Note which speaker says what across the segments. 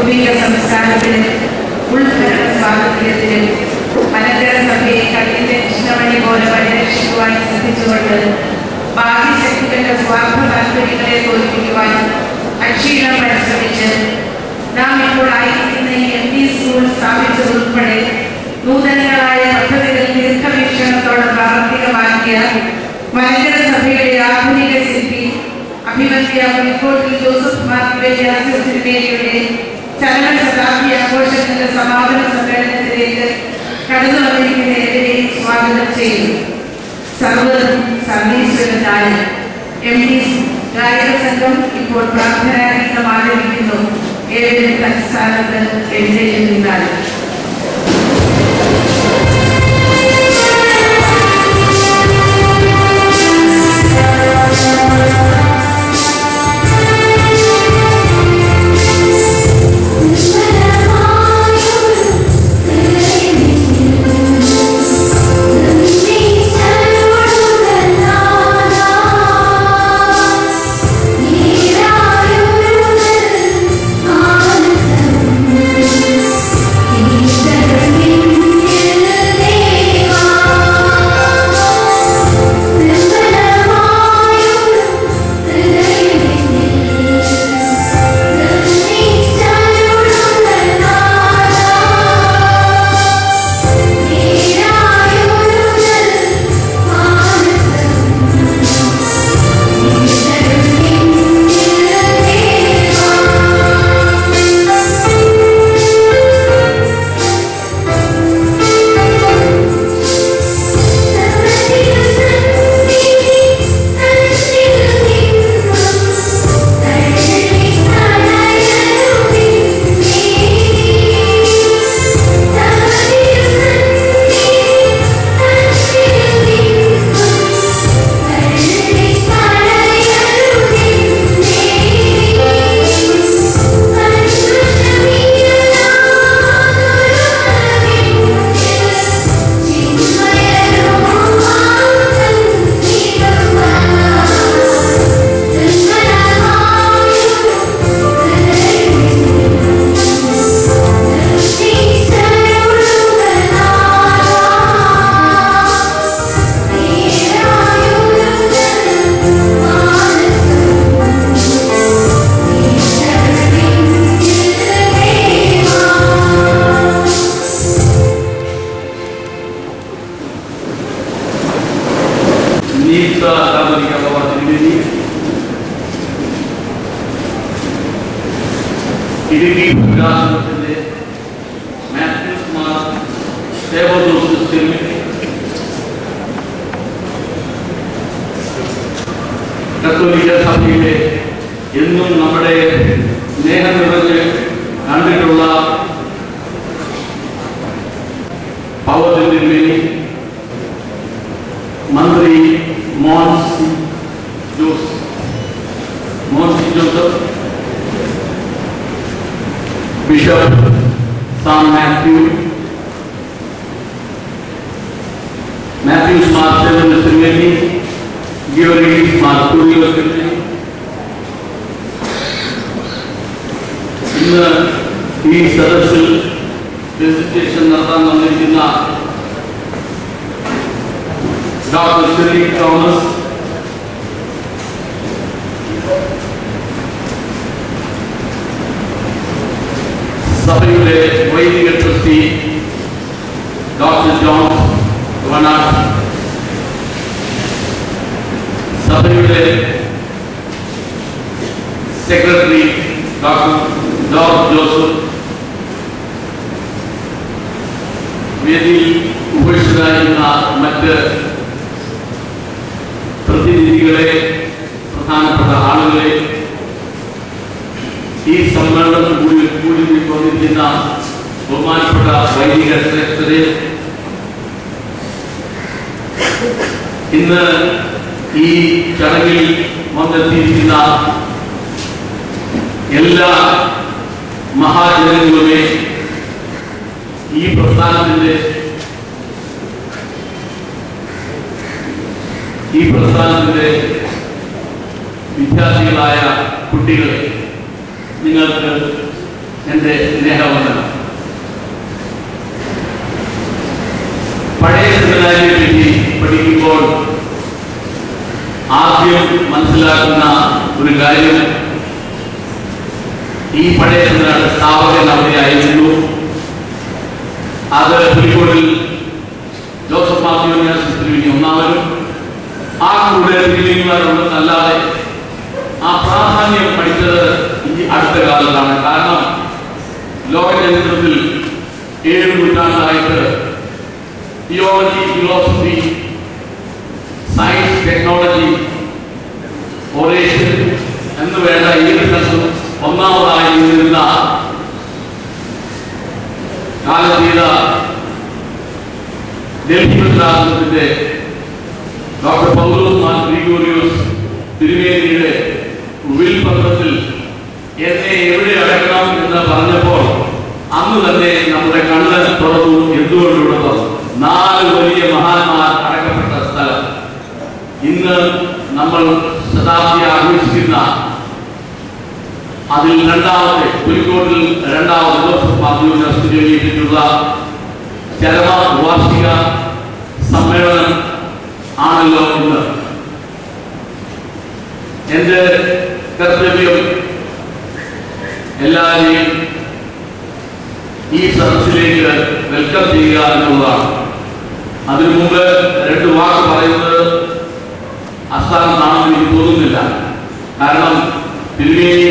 Speaker 1: പൂർവിക സംസ്കാരത്തിന് ഉൾഭരണ സ്വാതന്ത്ര്യത്തിനും മലങ്കര സഭയെ കണ്ണിന്റെ കൃഷ്ണമണി പോലെ പരിരക്ഷിക്കുവാൻ ശ്രദ്ധിച്ചുകൊണ്ട് ബാഹ്യശക്തികളുടെ സ്വാർത്ഥ താല്പര്യങ്ങളെ തോൽപ്പിക്കുവാൻ അക്ഷീണം പരിശ്രമിച്ച് നാം ഇപ്പോൾ ആയിരിക്കുന്ന ഈ എം പി സ്കൂൾ സ്ഥാപിച്ചതുൾപ്പെടെ നൂതനങ്ങളായ പദ്ധതികൾ ദീർഘവീക്ഷണത്തോടെ പ്രാവർത്തികമാക്കിയ മലങ്കര സഭയുടെ ആധുനിക ശില്പി അഭിമന്യ മുൻകോട്ടിൽ ജോസഫ് മാർ തിരുമേനിയുടെ ചലന ശതാബ്ദി ആഘോഷങ്ങളുടെ സമാപന സമ്മേളനത്തിലേക്ക് കടന്നു വന്നിരിക്കുന്ന ഏവരെയും സ്വാഗതം ചെയ്യുന്നു സർവ്വതും സർവീശ്വരനായ എം ഡി ഗായക സംഘം ഇപ്പോൾ പ്രാർത്ഥനാഗീതം ആരംഭിക്കുന്നു ഏവരും തൽസ്ഥാനത്ത് എഴുന്നേറ്റ് നിന്നാലും
Speaker 2: നിയുക്ത കാതോലിക്ക ബാബ തിരുമേനി ഇടുക്കി ഭദ്രാശ്രമത്തിന്റെ മാത്യൂസ് മാർ ദേവദോസ് തിരുമേനി കത്തോലിക്ക സഭയിലെ എന്നും നമ്മുടെ സ്നേഹം നിറഞ്ഞ് കണ്ടിട്ടുള്ള പൗരൻ തിരുമേനി മന്ത്രി മോൻസി ജോസ് മോൻസി ജോസഫ് ബിഷപ്പ് സാം മാത്യു മാത്യൂസ് മാർ സെവൻ തിരുമേനി ഗിയോറീസ് മാർ കുറിയോ തിരുമേനി ഇന്ന് ഈ സദസ്സിൽ രജിസ്ട്രേഷൻ നടത്താൻ വന്നിരിക്കുന്ന ഡോക്ടർ സിറി തോമസ് സഭയുടെ വൈദിക ട്രസ്റ്റി ഡോക്ടർ ജോൺ വനാട്ട് സഭയുടെ സെക്രട്ടറി ഡോക്ടർ ജോർജ് ജോസഫ് വേദിയിൽ ഉപേക്ഷിതരായിരുന്ന മറ്റ് പ്രതിനിധികളെ പ്രധാനപ്പെട്ട ആളുകളെ ഈ സമ്മേളനത്തിൽ കൂടി കൂടി വന്നിരിക്കുന്ന ബഹുമാനപ്പെട്ട വൈദിക ശ്രേഷ്ഠരെ ഇന്ന് ഈ ചടങ്ങിൽ വന്നെത്തിയിരിക്കുന്ന എല്ലാ മഹാജനങ്ങളുമേ ഈ പ്രസ്ഥാനത്തിന്റെ ഈ പ്രസ്ഥാനത്തിന്റെ വിദ്യാർത്ഥികളായ കുട്ടികളെ നിങ്ങൾക്ക് എൻ്റെ സ്നേഹവന്ദനം പഴയ സെമിനാരിയെ പറ്റി പഠിക്കുമ്പോൾ ആദ്യം മനസ്സിലാക്കുന്ന ഒരു കാര്യം ഈ പഴയ സെമിനാർ സ്ഥാപകൻ അവിടെയായിരുന്നു അത് പുലിക്കോടിൽ ജോസഫ് മാത്യു യൂണിവേഴ്സിറ്റി ഒന്നാമനും ആ കൂടെ തിരുവനന്തപുരമുണ്ടെന്നല്ലാതെ ആ പ്രാധാന്യം പഠിച്ചത് ഈ അടുത്ത കാലത്താണ് കാരണം ലോക ചരിത്രത്തിൽ ഏഴ് നൂറ്റാണ്ടായിട്ട് theology philosophy science technology oration എന്ന് വേണ്ട ഏത് സ്ഥലത്തും ഒന്നാമതായി നിന്നിരുന്ന കാലതീത ഡൽഹി പ്രസ്ഥാനത്തിന്റെ ഡോക്ടർ പൗലോസ് മാർ ഗ്രിഗോറിയോസ് തിരുമേനിയുടെ വിൽപത്രത്തിൽ എന്നെ എവിടെ അടക്കണം എന്ന് പറഞ്ഞപ്പോൾ അന്ന് തന്നെ നമ്മുടെ കണ്ണ് തുറന്നു എന്തുകൊണ്ടിവിടെ തുറന്നു നാല് വലിയ മഹാന്മാർ അടക്കപ്പെട്ട സ്ഥലം ഇന്ന് നമ്മൾ ശതാബ്ദി ആഘോഷിക്കുന്ന അതിൽ രണ്ടാമത്തെ പുലിക്കോട്ടിൽ രണ്ടാമത് ജോസഫ് മാത്യു യൂണിവേഴ്സിറ്റി എഴുതിയിട്ടുള്ള ചരമ വാർഷിക സമ്മേളനം ആണല്ലോ ഇന്ന് എന്റെ കർത്തവ്യം എല്ലാവരെയും ഈ സദസ്സിലേക്ക് വെൽക്കം ചെയ്യുക എന്നുള്ളതാണ് അതിനു മുമ്പ് രണ്ട് വാക്ക് പറയുന്നത് അസ്ഥാനത്താണെന്ന് എനിക്ക് തോന്നുന്നില്ല കാരണം തിരുമേനി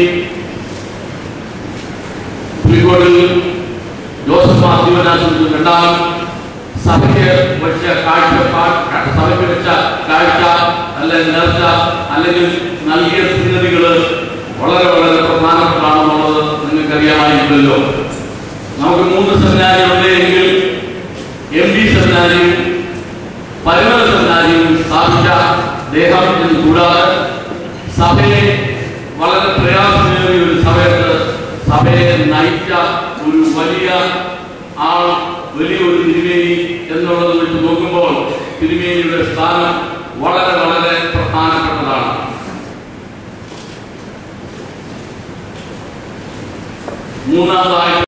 Speaker 2: പുലിക്കോട്ടിൽ ജോസഫ് മാത്യുവിനാശം രണ്ടാം സഭയ്ക്ക് വെച്ച കാഴ്ചപ്പാട് സഭയ്ക്ക് വെച്ച കാഴ്ച അല്ലെങ്കിൽ നേർച്ച അല്ലെങ്കിൽ നൽകിയ സംഗതികൾ വളരെ വളരെ പ്രധാനപ്പെട്ടാണെന്നുള്ളത് നിങ്ങൾക്കറിയാമായിരിക്കുമല്ലോ നമുക്ക് മൂന്ന് സെമിനാരി ഉണ്ടെങ്കിൽ എം ഡി സെമിനാരിയും പരിമള സെമിനാരിയും സ്ഥാപിച്ച ദേഹം എന്ന് കൂടാതെ സഭയെ വളരെ പ്രയാസമേറിയ ഒരു സമയത്ത് സഭയെ നയിച്ച ഒരു വലിയ ആൾ വലിയ ഒരു തിരുമേനി എന്നുള്ളത് വെച്ച് നോക്കുമ്പോൾ തിരുമേനിയുടെ സ്ഥാനം വളരെ വളരെ പ്രധാനപ്പെട്ടതാണ് മൂന്നാമതായി